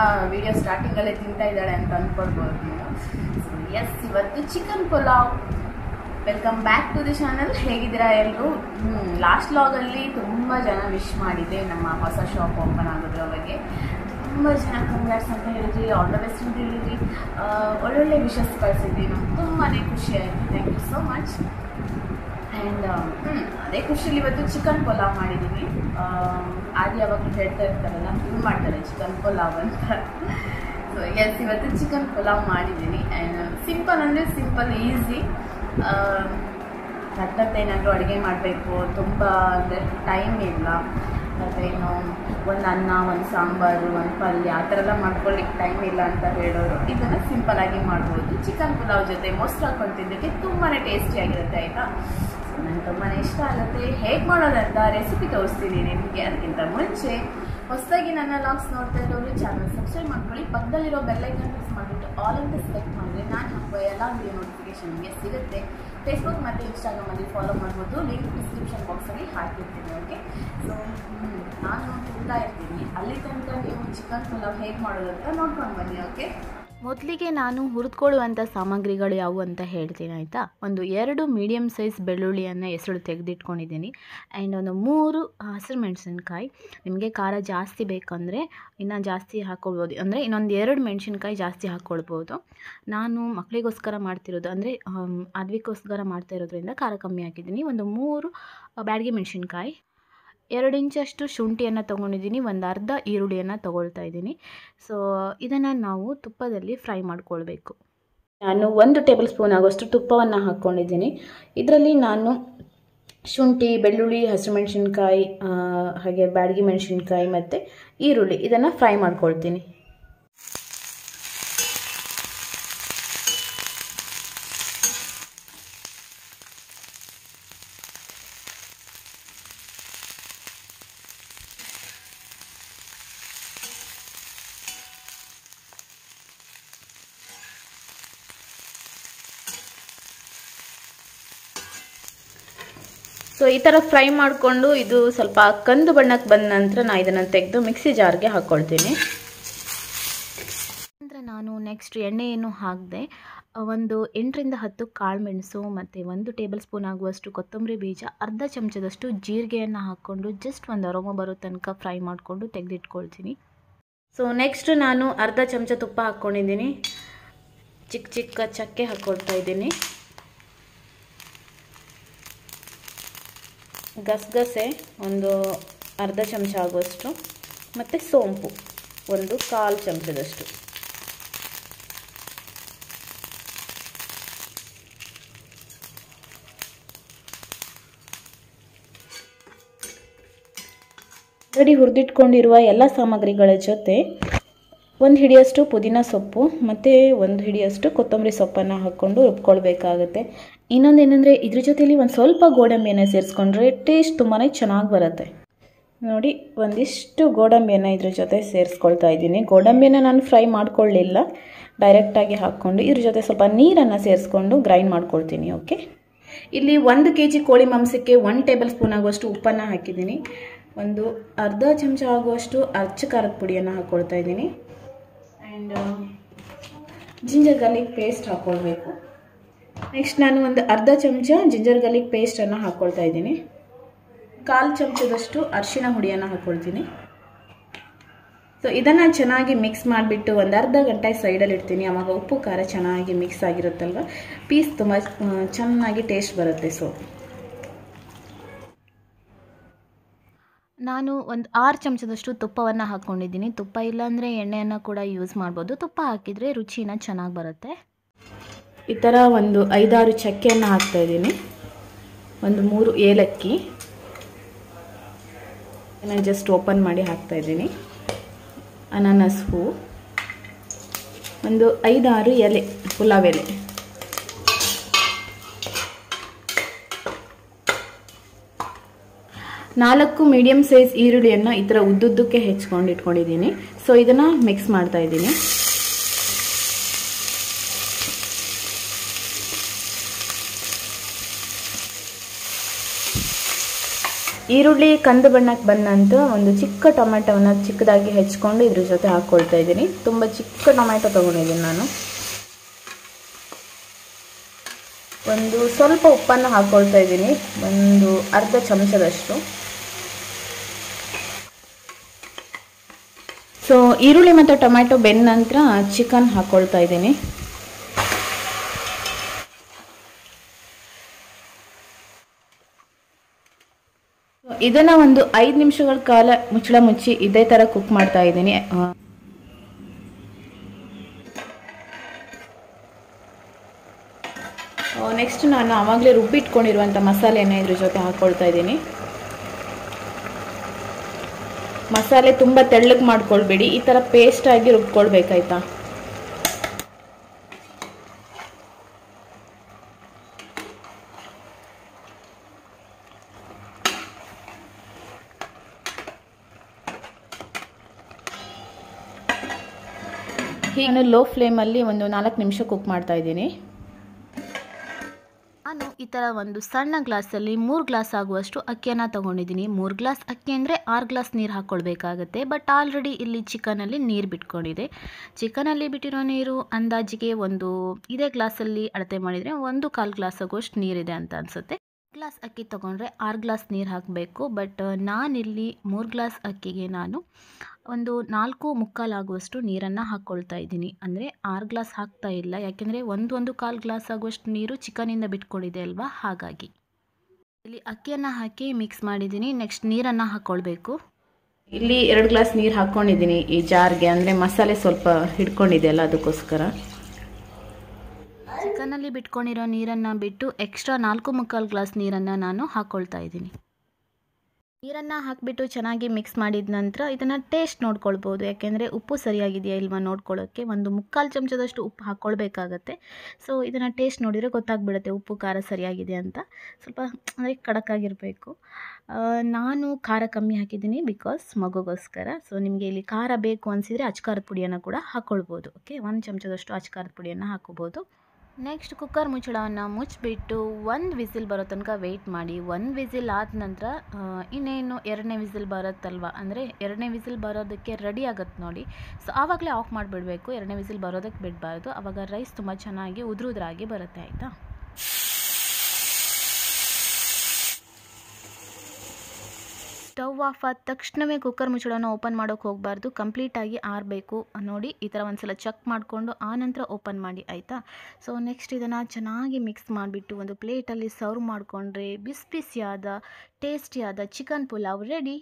video ಸ್ಟಾರ್ಟಿಂಗಲ್ಲೇ ತಿಂತಾ ಇದ್ದಾಳೆ ಅಂತ ಅಂದ್ಕೊಳ್ಬೋದು ನೀವು ಎಸ್ ಇವತ್ತು chicken pulao welcome back to the channel ಹೇಗಿದ್ದೀರಾ ಎಲ್ಲರೂ ಲಾಸ್ಟ್ ಲಾಗಲ್ಲಿ ತುಂಬ ಜನ ವಿಶ್ ಮಾಡಿದೆ ನಮ್ಮ ಹೊಸ ಶಾಪ್ ಓಪನ್ ಆಗೋದ್ರ ಬಗ್ಗೆ ತುಂಬ ಜನ ಕಂಗ್ರಾಟ್ಸ್ ಅಂತ ಹೇಳಿದ್ರಿ ಆಲ್ ದ ಬೆಸ್ಟ್ ಅಂತ ಹೇಳಿದ್ರಿ ಆ, ಒಳ್ಳೊಳ್ಳೆ ವಿಶಸ್ ಕಳಿಸಿದ್ರಿ ನಮ್ಗೆ ತುಂಬಾ ಖುಷಿ ಆಯಿತು thank you so much and ಅದೇ ಖುಷಿಲಿ ಇವತ್ತು ಚಿಕನ್ ಪಲಾವ್ ಮಾಡಿದ್ದೀವಿ ಆದಿ ಯಾವಾಗಲೂ ಹೇಳ್ತಾ ಇರ್ತಾರಲ್ಲ ಇದು ಮಾಡ್ತಾರೆ ಚಿಕನ್ ಪಲಾವ್ ಅಂತ ಸೊ ಎಸ್ ಇವತ್ತು ಚಿಕನ್ ಪಲಾವ್ ಮಾಡಿದ್ದೀನಿ ಆ್ಯಂಡ್ ಸಿಂಪಲ್ ಅಂದರೆ ಸಿಂಪಲ್ ಈಸಿ ಏನಾದರೂ ಅಡುಗೆ ಮಾಡಬೇಕು ತುಂಬ ಅಂದರೆ ಟೈಮ್ ಇಲ್ಲ ಮತ್ತು ಏನು ಒಂದು ಅನ್ನ ಒಂದು ಸಾಂಬಾರು ಒಂದು ಪಲ್ಯ ಆ ಥರ ಎಲ್ಲ ಮಾಡ್ಕೊಳ್ಳಿಕ್ಕೆ ಟೈಮ್ ಇಲ್ಲ ಅಂತ ಹೇಳೋರು ಇದನ್ನು ಸಿಂಪಲಾಗಿ ಮಾಡ್ಬೋದು ಚಿಕನ್ ಪುಲಾವ್ ಜೊತೆ ಮೊಸರು ಹಾಕೊಂಡು ತಿನ್ನೋಕ್ಕೆ ತುಂಬಾ ಟೇಸ್ಟಿಯಾಗಿರುತ್ತೆ ಆಯಿತಾ ನನಗೆ ತುಂಬಾ ಇಷ್ಟ ಆಗುತ್ತೆ ಹೇಗೆ ಮಾಡೋದಂತ ರೆಸಿಪಿ ತೋರಿಸ್ತೀನಿ ನಿಮಗೆ ಅದಕ್ಕಿಂತ ಮುಂಚೆ ಹೊಸದಾಗಿ ನನ್ನ ಲಾಗ್ಸ್ ನೋಡ್ತಾ ಇರೋರು ಚಾನಲ್ ಸಬ್ಸ್ಕ್ರೈಬ್ ಮಾಡ್ಕೊಳ್ಳಿ ಪಕ್ಕದಲ್ಲಿರೋ ಬೆಲ್ಲೈಕನ್ ಪ್ರೆಸ್ ಮಾಡಿಬಿಟ್ಟು ಆಲ್ ಅಂತ ಸೆಲೆಕ್ಟ್ ಮಾಡಿದ್ರೆ ನಾನು ಹಾಕುವ ಎಲ್ಲ ವಿಡಿಯೋ ನೋಟಿಫಿಕೇಶನ್ ನಿಮಗೆ ಸಿಗುತ್ತೆ ಫೇಸ್ಬುಕ್ ಮತ್ತು ಇನ್ಸ್ಟಾಗ್ರಾಮಲ್ಲಿ ಫಾಲೋ ಮಾಡ್ಬೋದು ಲಿಂಕ್ ಡಿಸ್ಕ್ರಿಪ್ಷನ್ ಬಾಕ್ಸಲ್ಲಿ ಹಾಕಿರ್ತೀನಿ ಓಕೆ ಸೊ ನಾನು ತಿಂತಾ ಇರ್ತೀನಿ ಅಲ್ಲಿ ತನಕ ನೀವು ಚಿಕನ್ ಪಲಾವ್ ಹೇಗೆ ಮಾಡೋದು ಅಂತ ನೋಡ್ಕೊಂಡು ಬನ್ನಿ ಓಕೆ ಮೊದಲಿಗೆ ನಾನು ಹುರಿದುಕೊಳ್ಳುವಂಥ ಸಾಮಗ್ರಿಗಳು ಯಾವುವು ಅಂತ ಹೇಳ್ತೀನಿ ಆಯಿತಾ ಒಂದು ಎರಡು ಮೀಡಿಯಮ್ ಸೈಜ್ ಬೆಳ್ಳುಳ್ಳಿಯನ್ನು ಹೆಸರು ತೆಗೆದಿಟ್ಕೊಂಡಿದ್ದೀನಿ ಆ್ಯಂಡ್ ಒಂದು ಮೂರು ಹಸಿರು ಮೆಣಸಿನ್ಕಾಯಿ ನಿಮಗೆ ಖಾರ ಜಾಸ್ತಿ ಬೇಕಂದರೆ ಇನ್ನು ಜಾಸ್ತಿ ಹಾಕ್ಕೊಳ್ಬೋದು ಅಂದರೆ ಇನ್ನೊಂದು ಎರಡು ಮೆಣಸಿನ್ಕಾಯಿ ಜಾಸ್ತಿ ಹಾಕ್ಕೊಳ್ಬೋದು ನಾನು ಮಕ್ಕಳಿಗೋಸ್ಕರ ಮಾಡ್ತಿರೋದು ಅಂದರೆ ಅದ್ವಿಗೋಸ್ಕರ ಮಾಡ್ತಾ ಇರೋದ್ರಿಂದ ಖಾರ ಕಮ್ಮಿ ಹಾಕಿದ್ದೀನಿ ಒಂದು ಮೂರು ಬ್ಯಾಡಗಿ ಮೆಣಸಿನ್ಕಾಯಿ ಎರಡು ಇಂಚಷ್ಟು ಶುಂಠಿಯನ್ನು ತೊಗೊಂಡಿದ್ದೀನಿ ಒಂದು ಅರ್ಧ ಈರುಳ್ಳಿಯನ್ನು ತೊಗೊಳ್ತಾ ಇದ್ದೀನಿ ಸೊ ಇದನ್ನು ನಾವು ತುಪ್ಪದಲ್ಲಿ ಫ್ರೈ ಮಾಡ್ಕೊಳ್ಬೇಕು ನಾನು ಒಂದು ಟೇಬಲ್ ಸ್ಪೂನ್ ಆಗೋಷ್ಟು ತುಪ್ಪವನ್ನು ಹಾಕ್ಕೊಂಡಿದ್ದೀನಿ ಇದರಲ್ಲಿ ನಾನು ಶುಂಠಿ ಬೆಳ್ಳುಳ್ಳಿ ಹಸಿಮೆಣಸಿನ್ಕಾಯಿ ಹಾಗೆ ಬ್ಯಾಡಗಿ ಮೆಣಸಿನ್ಕಾಯಿ ಮತ್ತು ಈರುಳ್ಳಿ ಇದನ್ನು ಫ್ರೈ ಮಾಡ್ಕೊಳ್ತೀನಿ ಸೊ ಈ ಥರ ಫ್ರೈ ಮಾಡಿಕೊಂಡು ಇದು ಸ್ವಲ್ಪ ಕಂದು ಬಣ್ಣಕ್ಕೆ ಬಂದ ನಂತರ ನಾನು ಇದನ್ನು ತೆಗೆದು ಮಿಕ್ಸಿ ಜಾರ್ಗೆ ಹಾಕ್ಕೊಳ್ತೀನಿ ನಂತರ ನಾನು ನೆಕ್ಸ್ಟ್ ಎಣ್ಣೆಯನ್ನು ಹಾಕಿದೆ ಒಂದು ಎಂಟರಿಂದ ಹತ್ತು ಕಾಳುಮೆಣಸು ಮತ್ತು ಒಂದು ಟೇಬಲ್ ಸ್ಪೂನ್ ಆಗುವಷ್ಟು ಕೊತ್ತಂಬರಿ ಬೀಜ ಅರ್ಧ ಚಮಚದಷ್ಟು ಜೀರಿಗೆಯನ್ನು ಹಾಕ್ಕೊಂಡು ಜಸ್ಟ್ ಒಂದು ಅರೋಮ ಬರೋ ತನಕ ಫ್ರೈ ಮಾಡಿಕೊಂಡು ತೆಗೆದಿಟ್ಕೊಳ್ತೀನಿ ಸೊ ನೆಕ್ಸ್ಟ್ ನಾನು ಅರ್ಧ ಚಮಚ ತುಪ್ಪ ಹಾಕ್ಕೊಂಡಿದ್ದೀನಿ ಚಿಕ್ಕ ಚಿಕ್ಕ ಚಕ್ಕೆ ಹಾಕ್ಕೊಳ್ತಾ ಇದ್ದೀನಿ ಗಸಗಸೆ ಒಂದು ಅರ್ಧ ಚಮಚ ಆಗುವಷ್ಟು ಮತ್ತು ಸೋಂಪು ಒಂದು ಕಾಲು ಚಮಚದಷ್ಟು ರೆಡಿ ಹುರಿದಿಟ್ಕೊಂಡಿರುವ ಎಲ್ಲ ಸಾಮಗ್ರಿಗಳ ಜೊತೆ ಒಂದು ಹಿಡಿಯಷ್ಟು ಪುದೀನ ಸೊಪ್ಪು ಮತ್ತು ಒಂದು ಹಿಡಿಯಷ್ಟು ಕೊತ್ತಂಬರಿ ಸೊಪ್ಪನ್ನು ಹಾಕ್ಕೊಂಡು ರುಬ್ಕೊಳ್ಬೇಕಾಗುತ್ತೆ ಇನ್ನೊಂದೇನೆಂದರೆ ಇದ್ರ ಜೊತೆಲಿ ಒಂದು ಸ್ವಲ್ಪ ಗೋಡಂಬಿಯನ್ನು ಸೇರಿಸ್ಕೊಂಡ್ರೆ ಟೇಸ್ಟ್ ತುಂಬಾ ಚೆನ್ನಾಗಿ ಬರುತ್ತೆ ನೋಡಿ ಒಂದಿಷ್ಟು ಗೋಡಂಬಿಯನ್ನು ಇದ್ರ ಜೊತೆ ಸೇರಿಸ್ಕೊಳ್ತಾ ಇದ್ದೀನಿ ಗೋಡಂಬಿಯನ್ನು ನಾನು ಫ್ರೈ ಮಾಡ್ಕೊಳ್ಳಿಲ್ಲ ಡೈರೆಕ್ಟಾಗಿ ಹಾಕ್ಕೊಂಡು ಇದ್ರ ಜೊತೆ ಸ್ವಲ್ಪ ನೀರನ್ನು ಸೇರಿಸ್ಕೊಂಡು ಗ್ರೈಂಡ್ ಮಾಡ್ಕೊಳ್ತೀನಿ ಓಕೆ ಇಲ್ಲಿ ಒಂದು ಕೆ ಜಿ ಕೋಳಿ ಮಾಂಸಕ್ಕೆ ಒನ್ ಟೇಬಲ್ ಸ್ಪೂನ್ ಆಗುವಷ್ಟು ಉಪ್ಪನ್ನು ಹಾಕಿದ್ದೀನಿ ಒಂದು ಅರ್ಧ ಚಮಚ ಆಗುವಷ್ಟು ಅಚ್ಚ ಖಾರದ ಪುಡಿಯನ್ನು ಹಾಕ್ಕೊಳ್ತಾ ಇದ್ದೀನಿ ಆ್ಯಂಡ್ ಜಿಂಜರ್ ಗಾರ್ಲಿಕ್ ಪೇಸ್ಟ್ ಹಾಕ್ಕೊಳ್ಬೇಕು ನೆಕ್ಸ್ಟ್ ನಾನು ಒಂದು ಅರ್ಧ ಚಮಚ ಜಿಂಜರ್ ಗಾರ್ಲಿಕ್ ಪೇಸ್ಟನ್ನು ಹಾಕ್ಕೊಳ್ತಾ ಇದ್ದೀನಿ ಕಾಲು ಚಮಚದಷ್ಟು ಅರಿಶಿಣ ಹುಡಿಯನ್ನು ಹಾಕ್ಕೊಳ್ತೀನಿ ಸೊ ಇದನ್ನು ಚೆನ್ನಾಗಿ ಮಿಕ್ಸ್ ಮಾಡಿಬಿಟ್ಟು ಒಂದು ಅರ್ಧ ಗಂಟೆ ಸೈಡಲ್ಲಿ ಇಡ್ತೀನಿ ಆವಾಗ ಉಪ್ಪು ಖಾರ ಚೆನ್ನಾಗಿ ಮಿಕ್ಸ್ ಆಗಿರುತ್ತಲ್ವ ಪೀಸ್ ತುಂಬ ಚೆನ್ನಾಗಿ ಟೇಸ್ಟ್ ಬರುತ್ತೆ ಸೊ ನಾನು ಒಂದು ಆರು ಚಮಚದಷ್ಟು ತುಪ್ಪವನ್ನು ಹಾಕ್ಕೊಂಡಿದ್ದೀನಿ ತುಪ್ಪ ಇಲ್ಲಾಂದರೆ ಎಣ್ಣೆಯನ್ನು ಕೂಡ ಯೂಸ್ ಮಾಡ್ಬೋದು ತುಪ್ಪ ಹಾಕಿದರೆ ರುಚಿನ ಚೆನ್ನಾಗಿ ಬರುತ್ತೆ ಈ ಥರ ಒಂದು ಐದಾರು ಚಕ್ಕೆಯನ್ನು ಹಾಕ್ತಾಯಿದ್ದೀನಿ ಒಂದು ಮೂರು ಏಲಕ್ಕಿ ನಾನು ಜಸ್ಟ್ ಓಪನ್ ಮಾಡಿ ಹಾಕ್ತಾಯಿದ್ದೀನಿ ಅನಾನಸ್ ಹೂ ಒಂದು ಐದಾರು ಎಲೆ ಪುಲಾವ್ ಎಲೆ ನಾಲ್ಕು ಮೀಡಿಯಮ್ ಸೈಜ್ ಈರುಳ್ಳಿಯನ್ನು ಈ ಥರ ಉದ್ದುದ್ದಕ್ಕೆ ಹೆಚ್ಕೊಂಡು ಇಟ್ಕೊಂಡಿದ್ದೀನಿ ಸೊ ಇದನ್ನು ಮಿಕ್ಸ್ ಮಾಡ್ತಾ ಇದ್ದೀನಿ ಈರುಳ್ಳಿ ಕಂದು ಬಣ್ಣಕ್ಕೆ ಬಂದ ನಂತರ ಒಂದು ಚಿಕ್ಕ ಟೊಮೆಟೊವನ್ನು ಚಿಕ್ಕದಾಗಿ ಹೆಚ್ಕೊಂಡು ಇದ್ರ ಜೊತೆ ಹಾಕ್ಕೊಳ್ತಾ ಇದ್ದೀನಿ ತುಂಬ ಚಿಕ್ಕ ಟೊಮೆಟೊ ತೊಗೊಂಡಿದ್ದೀನಿ ನಾನು ಒಂದು ಸ್ವಲ್ಪ ಉಪ್ಪನ್ನು ಹಾಕ್ಕೊಳ್ತಾ ಇದ್ದೀನಿ ಒಂದು ಅರ್ಧ ಚಮಚದಷ್ಟು ಸೊ ಈರುಳ್ಳಿ ಮತ್ತು ಟೊಮೆಟೊ ಬೆಂದ ನಂತರ ಚಿಕನ್ ಹಾಕ್ಕೊಳ್ತಾ ಇದ್ದೀನಿ ಇದನ್ನ ಒಂದು ಐದು ನಿಮಿಷಗಳ ಕಾಲ ಮುಚ್ಚಳ ಮುಚ್ಚಿ ಇದೇ ತರ ಕುಕ್ ಮಾಡ್ತಾ ಇದ್ದೀನಿ ನೆಕ್ಸ್ಟ್ ನಾನು ಆವಾಗಲೇ ರುಬ್ಬಿಟ್ಕೊಂಡಿರುವಂಥ ಮಸಾಲೆನ ಇದ್ರ ಜೊತೆ ಹಾಕ್ಕೊಳ್ತಾ ಇದ್ದೀನಿ ಮಸಾಲೆ ತುಂಬ ತೆಳ್ಳಗೆ ಮಾಡ್ಕೊಳ್ಬೇಡಿ ಈ ಥರ ಪೇಸ್ಟ್ ಆಗಿ ರುಬ್ಕೊಳ್ಬೇಕಾಯ್ತಾ ಹೀಗೆ ನಾನು ಲೋ ಫ್ಲೇಮಲ್ಲಿ ಒಂದು ನಾಲ್ಕು ನಿಮಿಷ ಕುಕ್ ಮಾಡ್ತಾ ಇದ್ದೀನಿ ನಾನು ಈ ಥರ ಒಂದು ಸಣ್ಣ ಗ್ಲಾಸಲ್ಲಿ ಮೂರು ಗ್ಲಾಸ್ ಆಗುವಷ್ಟು ಅಕ್ಕಿಯನ್ನು ತೊಗೊಂಡಿದ್ದೀನಿ ಮೂರು ಗ್ಲಾಸ್ ಅಕ್ಕಿ ಅಂದರೆ ಆರು ಗ್ಲಾಸ್ ನೀರು ಹಾಕ್ಕೊಳ್ಬೇಕಾಗತ್ತೆ ಬಟ್ ಆಲ್ರೆಡಿ ಇಲ್ಲಿ ಚಿಕನಲ್ಲಿ ನೀರು ಬಿಟ್ಕೊಂಡಿದೆ ಚಿಕನಲ್ಲಿ ಬಿಟ್ಟಿರೋ ನೀರು ಅಂದಾಜಿಗೆ ಒಂದು ಇದೇ ಗ್ಲಾಸಲ್ಲಿ ಅಳತೆ ಮಾಡಿದರೆ ಒಂದು ಕಾಲು ಗ್ಲಾಸ್ ಆಗುವಷ್ಟು ನೀರಿದೆ ಅಂತ ಅನಿಸುತ್ತೆ ಗ್ಲಾಸ್ ಅಕ್ಕಿ ತೊಗೊಂಡ್ರೆ ಆರು ಗ್ಲಾಸ್ ನೀರು ಹಾಕಬೇಕು ಬಟ್ ನಾನಿಲ್ಲಿ ಮೂರು ಗ್ಲಾಸ್ ಅಕ್ಕಿಗೆ ನಾನು ಒಂದು ನಾಲ್ಕು ಮುಕ್ಕಾಲಾಗುವಷ್ಟು ನೀರನ್ನು ಹಾಕ್ಕೊಳ್ತಾ ಇದ್ದೀನಿ ಅಂದರೆ ಆರು ಗ್ಲಾಸ್ ಹಾಕ್ತಾ ಇಲ್ಲ ಯಾಕೆಂದರೆ ಒಂದು ಒಂದು ಕಾಲು ಗ್ಲಾಸ್ ಆಗುವಷ್ಟು ನೀರು ಚಿಕನಿಂದ ಬಿಟ್ಕೊಂಡಿದೆ ಅಲ್ವಾ ಹಾಗಾಗಿ ಇಲ್ಲಿ ಅಕ್ಕಿಯನ್ನು ಹಾಕಿ ಮಿಕ್ಸ್ ಮಾಡಿದ್ದೀನಿ ನೆಕ್ಸ್ಟ್ ನೀರನ್ನು ಹಾಕ್ಕೊಳ್ಬೇಕು ಇಲ್ಲಿ ಎರಡು ಗ್ಲಾಸ್ ನೀರು ಹಾಕ್ಕೊಂಡಿದ್ದೀನಿ ಈ ಜಾರ್ಗೆ ಅಂದರೆ ಮಸಾಲೆ ಸ್ವಲ್ಪ ಹಿಡ್ಕೊಂಡಿದೆ ಅಲ್ಲ ಅದಕ್ಕೋಸ್ಕರ ಚಿಕನಲ್ಲಿ ಬಿಟ್ಕೊಂಡಿರೋ ನೀರನ್ನು ಬಿಟ್ಟು ಎಕ್ಸ್ಟ್ರಾ ನಾಲ್ಕು ಮುಕ್ಕಾಲು ಗ್ಲಾಸ್ ನೀರನ್ನು ನಾನು ಹಾಕ್ಕೊಳ್ತಾ ಇದ್ದೀನಿ ನೀರನ್ನು ಹಾಕಿಬಿಟ್ಟು ಚೆನ್ನಾಗಿ ಮಿಕ್ಸ್ ಮಾಡಿದ ನಂತರ ಇದನ್ನು ಟೇಸ್ಟ್ ನೋಡ್ಕೊಳ್ಬೋದು ಯಾಕೆಂದರೆ ಉಪ್ಪು ಸರಿಯಾಗಿದೆಯಾ ಇಲ್ವಾ ನೋಡ್ಕೊಳ್ಳೋಕ್ಕೆ ಒಂದು ಮುಕ್ಕಾಲು ಚಮಚದಷ್ಟು ಉಪ್ಪು ಹಾಕ್ಕೊಳ್ಬೇಕಾಗತ್ತೆ ಸೊ ಇದನ್ನು ಟೇಸ್ಟ್ ನೋಡಿದರೆ ಗೊತ್ತಾಗ್ಬಿಡುತ್ತೆ ಉಪ್ಪು ಖಾರ ಸರಿಯಾಗಿದೆ ಅಂತ ಸ್ವಲ್ಪ ಅಂದರೆ ಕಡಕ್ಕಾಗಿರಬೇಕು ನಾನು ಖಾರ ಕಮ್ಮಿ ಹಾಕಿದ್ದೀನಿ ಬಿಕಾಸ್ ಮಗುಗೋಸ್ಕರ ಸೊ ನಿಮಗೆ ಇಲ್ಲಿ ಖಾರ ಬೇಕು ಅನಿಸಿದರೆ ಅಚ್ಕಾರದ ಪುಡಿಯನ್ನು ಕೂಡ ಹಾಕ್ಕೊಳ್ಬೋದು ಓಕೆ ಒಂದು ಚಮಚದಷ್ಟು ಅಚ್ಕಾರದ ಪುಡಿಯನ್ನು ಹಾಕೋಬೋದು ನೆಕ್ಸ್ಟ್ ಕುಕ್ಕರ್ ಮುಚ್ಚಳವನ್ನು ಮುಚ್ಚಿಬಿಟ್ಟು ಒಂದು ವಿಸಿಲ್ ಬರೋ ತನಕ ವೆಯ್ಟ್ ಮಾಡಿ ಒಂದು ವಿಸಿಲ್ ಆದ ನಂತರ ಇನ್ನೇನು ಎರಡನೇ ವಿಸಿಲ್ ಬರುತ್ತಲ್ವ ಅಂದರೆ ಎರಡನೇ ವಿಸಿಲ್ ಬರೋದಕ್ಕೆ ರೆಡಿ ಆಗುತ್ತೆ ನೋಡಿ ಸೊ ಆವಾಗಲೇ ಆಫ್ ಮಾಡಿಬಿಡಬೇಕು ಎರಡನೇ ವಿಸಿಲ್ ಬರೋದಕ್ಕೆ ಬಿಡಬಾರ್ದು ಆವಾಗ ರೈಸ್ ತುಂಬ ಚೆನ್ನಾಗಿ ಉದುರುದ್ರಾಗಿ ಬರುತ್ತೆ ಆಯಿತಾ ಸ್ಟವ್ ಆಫ್ ಆದ ತಕ್ಷಣವೇ ಕುಕ್ಕರ್ ಮುಚ್ಚಳನ ಓಪನ್ ಮಾಡೋಕ್ಕೆ ಹೋಗಬಾರ್ದು ಕಂಪ್ಲೀಟಾಗಿ ಆರಬೇಕು ನೋಡಿ ಈ ಥರ ಒಂದ್ಸಲ ಚೆಕ್ ಮಾಡಿಕೊಂಡು ಆನಂತರ ಓಪನ್ ಮಾಡಿ ಆಯಿತಾ ಸೊ ನೆಕ್ಸ್ಟ್ ಇದನ್ನು ಚೆನ್ನಾಗಿ ಮಿಕ್ಸ್ ಮಾಡಿಬಿಟ್ಟು ಒಂದು ಪ್ಲೇಟಲ್ಲಿ ಸರ್ವ್ ಮಾಡಿಕೊಂಡ್ರೆ ಬಿಸಿ ಬಿಸಿಯಾದ ಟೇಸ್ಟಿಯಾದ ಚಿಕನ್ ಪುಲಾವ್ ರೆಡಿ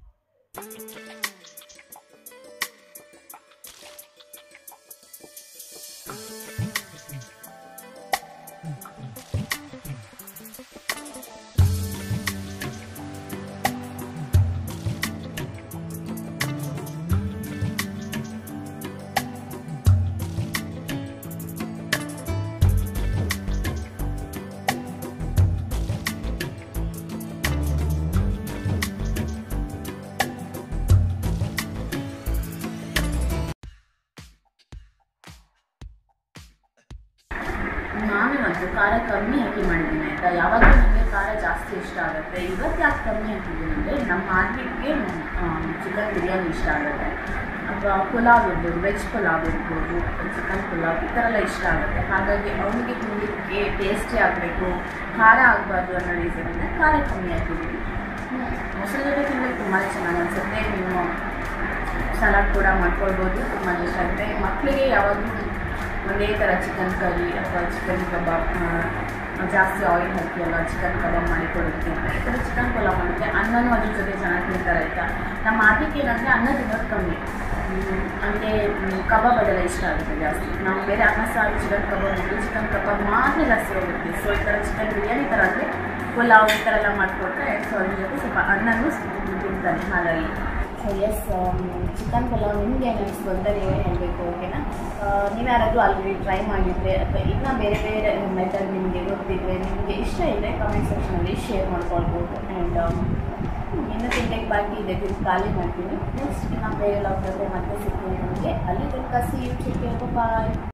ನಾನೇನಂತೂ ಖಾರ ಕಮ್ಮಿ ಹಾಕಿ ಮಾಡಿದ್ದೀನಿ ಆಯಿತಾ ಯಾವಾಗಲೂ ನನಗೆ ಖಾರ ಜಾಸ್ತಿ ಇಷ್ಟ ಆಗುತ್ತೆ ಇವತ್ತು ಯಾಕೆ ಕಮ್ಮಿ ಹಾಕಿದ್ದೀನಿ ಅಂದರೆ ನಮ್ಮ ಆರ್ಟಿಗೆ ಚಿಕನ್ ಬಿರಿಯಾನಿ ಇಷ್ಟ ಆಗುತ್ತೆ ಅಥವಾ ಪುಲಾವ್ ಇರ್ಬೋದು ವೆಜ್ ಪುಲಾವ್ ಇರ್ಬೋದು ಅಥವಾ ಚಿಕನ್ ಪುಲಾವ್ ಈ ಥರ ಎಲ್ಲ ಇಷ್ಟ ಆಗುತ್ತೆ ಹಾಗಾಗಿ ಅವನಿಗೆ ತಿನ್ನಲಿಕ್ಕೆ ಟೇಸ್ಟಿ ಆಗಬೇಕು ಖಾರ ಆಗಬಾರ್ದು ಅನ್ನೋ ರೀಸನಿಂದ ಖಾರ ಕಮ್ಮಿ ಹಾಕಿದ್ದೀನಿ ಮೊಸರು ಜೊತೆ ತಿನ್ನಲಿಕ್ಕೆ ತುಂಬ ಚೆನ್ನಾಗಿ ಅನಿಸುತ್ತೆ ನೀವು ಸಲಾಡ್ ಕೂಡ ಮಾಡ್ಕೊಳ್ಬೋದು ತುಂಬ ಇಷ್ಟ ಆಗುತ್ತೆ ಮಕ್ಕಳಿಗೆ ಯಾವಾಗಲೂ ಒಂದೇ ಥರ ಚಿಕನ್ ಕರಿ ಅಥವಾ ಚಿಕನ್ ಕಬಾಬ್ ಆ, ಜಾಸ್ತಿ ಆಯಿಲ್ ಹಾಕಿ ಅಲ್ಲ ಚಿಕನ್ ಕಬಾಬ್ ಮಾಡಿ ಕೊಡುತ್ತೆ ಈ ಥರ ಚಿಕನ್ ಪಲಾವ್ ಮಾಡಿದ್ರೆ ಅನ್ನನೂ ಅದ್ರ ಜೊತೆ ಚೆನ್ನಾಗಿ ತಿಂತಾರೆ ಆಯಿತಾ ನಮ್ಮ ಆಟಿಗೆ ಏನಂದರೆ ಅನ್ನ ತಿನ್ನೋದು ಕಮ್ಮಿ ಅಂದರೆ ಕಬಾಬ್ ಅದೆಲ್ಲ ಇಷ್ಟ ಆಗುತ್ತೆ ಜಾಸ್ತಿ ನಾವು ಬೇರೆ ಅನ್ನ ಸಾರು ಚಿಕನ್ ಕಬಾಬ್ ಇಟ್ಟು ಚಿಕನ್ ಕಬಾಬ್ ಮಾತ್ರ ಜಾಸ್ತಿ ಹೋಗುತ್ತೆ ಸೊ ಈ ಥರ ಚಿಕನ್ ಬಿರಿಯಾನಿ ಥರ ಆದರೆ ಪುಲಾವ್ ಈ ಥರ ಎಲ್ಲ ಮಾಡಿಕೊಟ್ರೆ ಸೊ ಅದ್ರ ಜೊತೆ ಸ್ವಲ್ಪ ಅನ್ನನೂ ತಿಂತಾನೆ ಹಾಗಾಗಿ ಸೊ ಎಸ್ ಚಿಕನ್ ಪಲಾವ್ ನಿಮ್ಗೆ ಏನು ಅನಿಸ್ತು ಅಂತ ನೀವೇ ಹೇಳಬೇಕು ಓಕೆನಾ ನೀವು ಯಾರಾದರೂ ಆಲ್ರೆಡಿ ಟ್ರೈ ಮಾಡಿದರೆ ಅಥವಾ ಇನ್ನೂ ಬೇರೆ ಬೇರೆ ಮೆಥಡ್ ನಿಮಗೆ ಗೊತ್ತಿದ್ರೆ ನಿಮಗೆ ಇಷ್ಟ ಇದ್ದರೆ ಕಮೆಂಟ್ ಸೆಕ್ಷನಲ್ಲಿ ಶೇರ್ ಮಾಡ್ಕೊಳ್ಬೋದು ಆ್ಯಂಡ್ ಇನ್ನೂ ತಿಂಡಿಗೆ ಬಾಕಿ ಇದೆ ತಿಂದು ಖಾಲಿ ಮಾಡ್ತೀನಿ ನೆಕ್ಸ್ಟ್ ನಮ್ಮ ಬೇರೆ ಲಾಗ್ದಲ್ಲಿ ಮತ್ತೆ ಸಿಗ್ತೀನಿ ನಿಮಗೆ ಅಲ್ಲಿ ತನಕ ಸಿ ಯು ಬಾಯ್